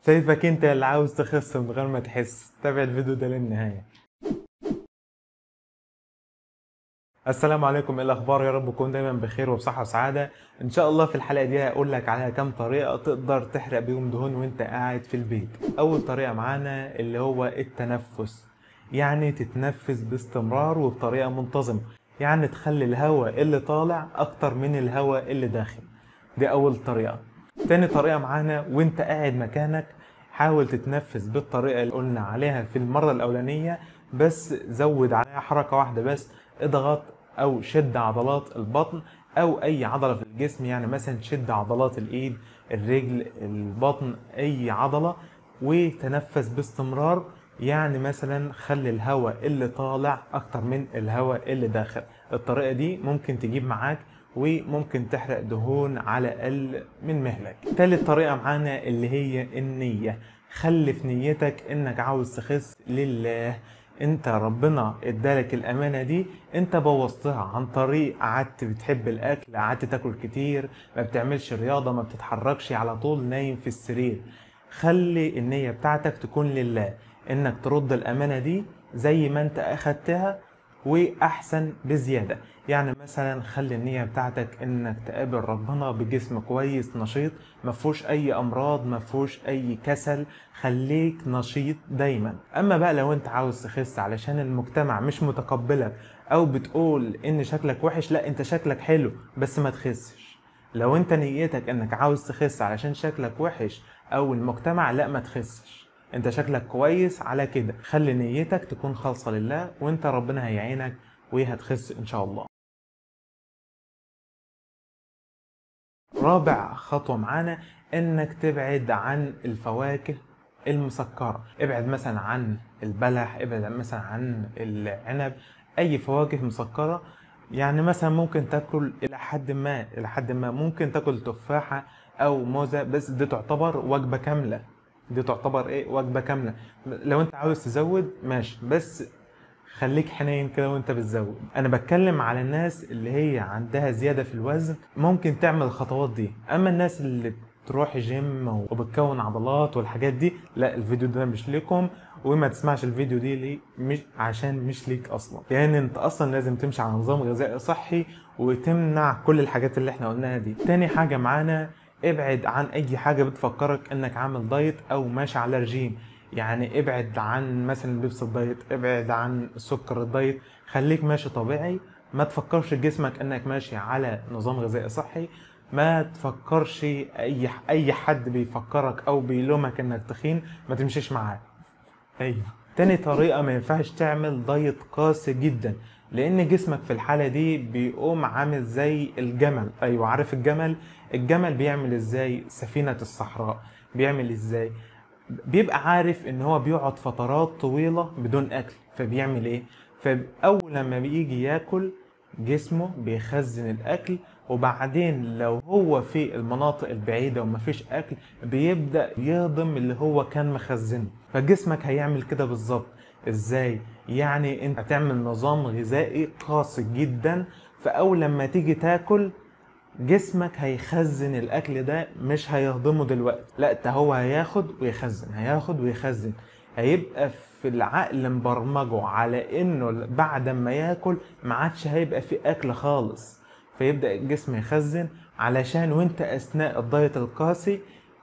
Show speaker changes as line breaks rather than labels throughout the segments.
شايفك انت اللي عاوز تخس من غير ما تحس تابع الفيديو ده للنهاية السلام عليكم ايه الاخبار يا رب تكون دايما بخير وبصحه وسعاده ان شاء الله في الحلقه دي هقول لك على كام طريقه تقدر تحرق بيهم دهون وانت قاعد في البيت اول طريقه معانا اللي هو التنفس يعني تتنفس باستمرار وبطريقه منتظمه يعني تخلي الهواء اللي طالع اكتر من الهواء اللي داخل دي اول طريقه تاني طريقه معانا وانت قاعد مكانك حاول تتنفس بالطريقه اللي قلنا عليها في المره الاولانيه بس زود عليها حركه واحده بس اضغط او شد عضلات البطن او اي عضله في الجسم يعني مثلا شد عضلات الايد الرجل البطن اي عضله وتنفس باستمرار يعني مثلا خلي الهواء اللي طالع اكتر من الهواء اللي داخل الطريقه دي ممكن تجيب معاك وممكن تحرق دهون على اقل من مهلك تالت طريقه معانا اللي هي النيه خلي في نيتك انك عاوز تخس لله انت ربنا ادالك الامانه دي انت بوظتها عن طريق قعدت بتحب الاكل قعدت تاكل كتير ما بتعملش رياضه ما بتتحركش على طول نايم في السرير خلي النيه بتاعتك تكون لله انك ترد الامانه دي زي ما انت اخدتها واحسن بزياده يعني مثلا خلي النيه بتاعتك انك تقابل ربنا بجسم كويس نشيط ما فيهوش اي امراض ما فيهوش اي كسل خليك نشيط دايما اما بقى لو انت عاوز تخس علشان المجتمع مش متقبلك او بتقول ان شكلك وحش لا انت شكلك حلو بس ما تخسش لو انت نيتك انك عاوز تخس علشان شكلك وحش او المجتمع لا ما تخسش انت شكلك كويس على كده خلي نيتك تكون خالصة لله وانت ربنا هيعينك وهتخس ان شاء الله رابع خطوة معانا انك تبعد عن الفواكه المسكرة ابعد مثلا عن البلح ابعد مثلا عن العنب اي فواكه مسكرة يعني مثلا ممكن تاكل الى حد ما الى حد ما ممكن تاكل تفاحة او موزة بس دي تعتبر وجبة كاملة دي تعتبر ايه وجبه كامله لو انت عاوز تزود ماشي بس خليك حنين كده وانت بتزود انا بتكلم على الناس اللي هي عندها زياده في الوزن ممكن تعمل الخطوات دي اما الناس اللي بتروح جيم وبتكون عضلات والحاجات دي لا الفيديو ده مش ليكم وما تسمعش الفيديو دي ليه مش عشان مش ليك اصلا يعني انت اصلا لازم تمشي على نظام غذائي صحي وتمنع كل الحاجات اللي احنا قلناها دي تاني حاجه معانا ابعد عن اي حاجه بتفكرك انك عامل دايت او ماشي على رجيم يعني ابعد عن مثلا لبس الدايت ابعد عن سكر الدايت خليك ماشي طبيعي ما تفكرش جسمك انك ماشي على نظام غذائي صحي ما تفكرش اي اي حد بيفكرك او بيلومك انك تخين ما تمشيش معاه ايوه تاني طريقه ما ينفعش تعمل دايت قاسي جدا لان جسمك في الحاله دي بيقوم عامل زي الجمل ايوه عارف الجمل الجمل بيعمل ازاي سفينه الصحراء بيعمل ازاي بيبقى عارف ان هو بيقعد فترات طويله بدون اكل فبيعمل ايه فاول لما بيجي ياكل جسمه بيخزن الاكل وبعدين لو هو في المناطق البعيده ومفيش اكل بيبدا يهضم اللي هو كان مخزنه فجسمك هيعمل كده بالظبط ازاي يعني انت هتعمل نظام غذائي قاسي جدا فاول لما تيجي تاكل جسمك هيخزن الاكل ده مش هيهضمه دلوقتي لا ده هو هياخد ويخزن هياخد ويخزن هيبقى في العقل مبرمجه على انه بعد ما ياكل ما عادش هيبقى في اكل خالص فيبدا الجسم يخزن علشان وانت اثناء الدايت القاسي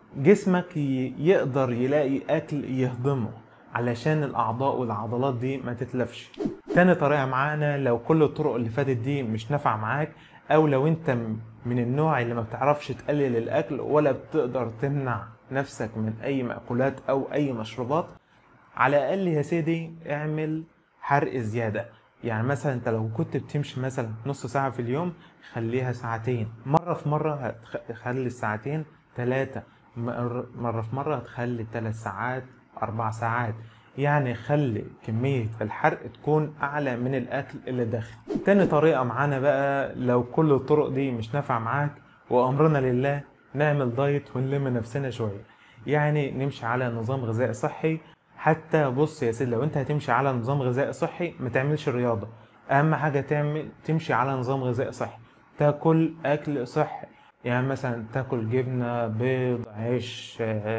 جسمك يقدر يلاقي اكل يهضمه علشان الاعضاء والعضلات دي ما تتلفش تاني طريقه معانا لو كل الطرق اللي فاتت دي مش نافعه معاك او لو انت من النوع اللي ما بتعرفش تقلل الاكل ولا بتقدر تمنع نفسك من اي مأكولات او اي مشروبات على الاقل يا سيدي اعمل حرق زياده يعني مثلا انت لو كنت بتمشي مثلا نص ساعه في اليوم خليها ساعتين مره في مره هتخلي الساعتين ثلاثه مره في مره هتخلي ثلاث ساعات اربع ساعات يعني خلي كمية الحرق تكون أعلى من الأكل اللي داخل تاني طريقة معانا بقى لو كل الطرق دي مش نافعة معاك وأمرنا لله نعمل دايت ونلم نفسنا شوية يعني نمشي على نظام غذائي صحي حتى بص يا سيدي لو انت هتمشي على نظام غذائي صحي ما تعملش رياضة أهم حاجة تعمل تمشي على نظام غذائي صحي تاكل أكل صحي يعني مثلا تاكل جبنة بيض عيش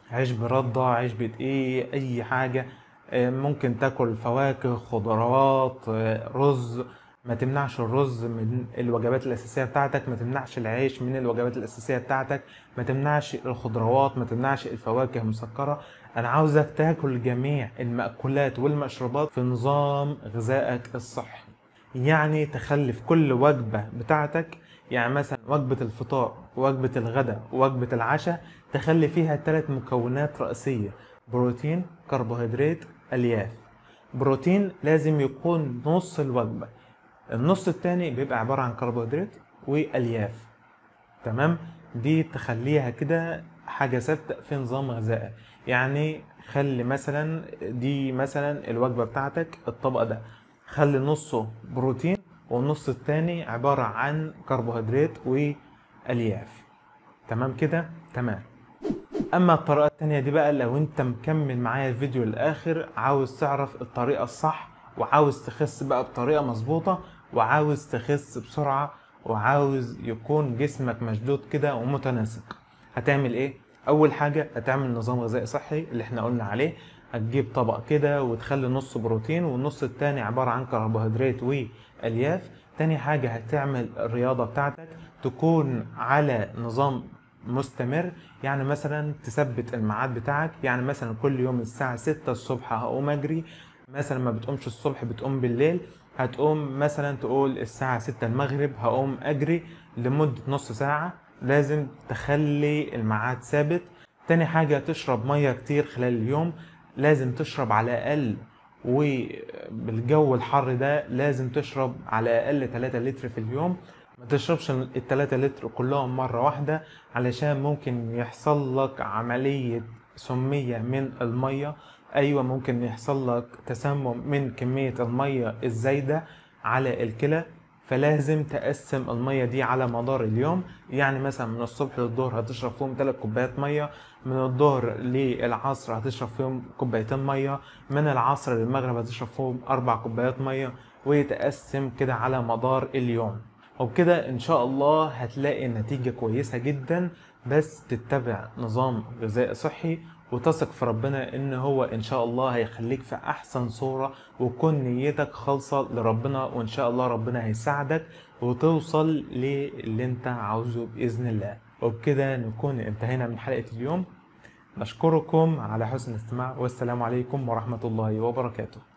عيش برده عيش بدقيق اي حاجه آه، ممكن تاكل فواكه خضروات آه، رز ما تمنعش الرز من الوجبات الأساسية بتاعتك ما تمنعش العيش من الوجبات الأساسية بتاعتك ما تمنعش الخضروات ما تمنعش الفواكه المسكرة أنا عاوزك تاكل جميع المأكولات والمشروبات في نظام غذائك الصحي يعني تخلي في كل وجبة بتاعتك يعني مثلا وجبة الفطار وجبة الغداء وجبة العشاء تخلي فيها ثلاث مكونات رئيسية بروتين كربوهيدرات ألياف بروتين لازم يكون نص الوجبة النص التاني بيبقى عبارة عن كربوهيدرات وألياف تمام دي تخليها كده حاجة ثابتة في نظام غذائك يعني خلي مثلا دي مثلا الوجبة بتاعتك الطبق ده خلي نصه بروتين والنص التاني عبارة عن كربوهيدرات وألياف تمام كده تمام اما الطريقة التانية دي بقى لو انت مكمل معايا الفيديو للاخر عاوز تعرف الطريقة الصح وعاوز تخس بقى بطريقة مظبوطة وعاوز تخس بسرعة وعاوز يكون جسمك مشدود كده ومتناسق هتعمل ايه اول حاجة هتعمل نظام غذائي صحي اللي احنا قلنا عليه هتجيب طبق كده وتخلي نص بروتين والنص التاني عبارة عن كربوهيدرات والياف تاني حاجة هتعمل الرياضة بتاعتك تكون على نظام مستمر يعني مثلا تثبت الميعاد بتاعك يعني مثلا كل يوم الساعة 6 الصبح هقوم اجري مثلا ما بتقومش الصبح بتقوم بالليل هتقوم مثلا تقول الساعة 6 المغرب هقوم اجري لمدة نص ساعة لازم تخلي الميعاد ثابت تاني حاجة تشرب مية كتير خلال اليوم لازم تشرب على الأقل وبالجو الحر ده لازم تشرب على الأقل 3 لتر في اليوم ما تشربش ال 3 لتر كلهم مرة واحدة علشان ممكن يحصل لك عملية سمية من المية أيوة ممكن يحصل لك تسمم من كمية المية الزايدة على الكلى فلازم تقسم المية دي على مدار اليوم يعني مثلا من الصبح للظهر هتشرب فيهم 3 كوبايات مية من الظهر للعصر هتشرب فيهم كوبايتين مية من العصر للمغرب هتشرب فيهم أربع كوبايات مية ويتقسم كده على مدار اليوم وبكده ان شاء الله هتلاقي نتيجة كويسة جدا بس تتبع نظام غذائي صحي وتثق في ربنا ان هو ان شاء الله هيخليك في احسن صورة وكون نيتك خالصة لربنا وان شاء الله ربنا هيساعدك وتوصل للي انت عاوزه باذن الله وبكده نكون انتهينا من حلقة اليوم نشكركم على حسن الاستماع والسلام عليكم ورحمة الله وبركاته